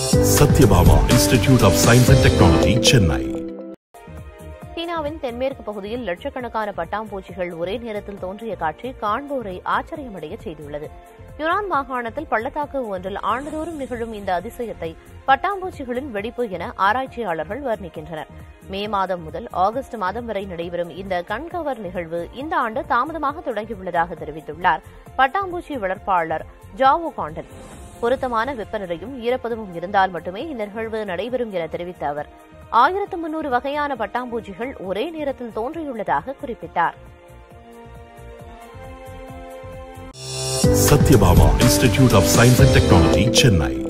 Satyabhama institute of science and technology Chennai சீனாவின் தென்மேற்கு பகுதியில் லட்சக்கணக்கான பட்டாம்பூச்சிகள் ஒரே நேரத்தில் தோன்றிய காட்சி காண்போரை ஆச்சரியமடைய செய்துள்ளது யுனான் மாகாணத்தில் பள்ளத்தாக்கு ஒன்றில் ஆண்டுதோறும் நிகழும் இந்த அதிசயத்தை பட்டாம்பூச்சிகளின் வெடிப்பு என ஆராய்ச்சியாளர்கள் வர்ணிக்கின்றனர் மே மாதம் முதல் ஆகஸ்ட் மாதம் வரை நடைபெறும் இந்த கண்கவர் நிகழ்வு இந்த ஆண்டு தாமதமாக தொடங்கியுள்ளதாக தெரிவித்துள்ளார் பட்டாம்பூச்சி வளர்ப்பாளர் ஜாவோ காண்டன் பொருத்தமான வெப்பநிலையும் ஈரப்பதமும் இருந்தால் மட்டுமே இந்த நிகழ்வு நடைபெறும் என தெரிவித்த அவர் ஆயிரத்து முன்னூறு வகையான பட்டாம்பூச்சிகள் ஒரே நேரத்தில் தோன்றியுள்ளதாக குறிப்பிட்டார் Sathyabama institute of science and technology Chennai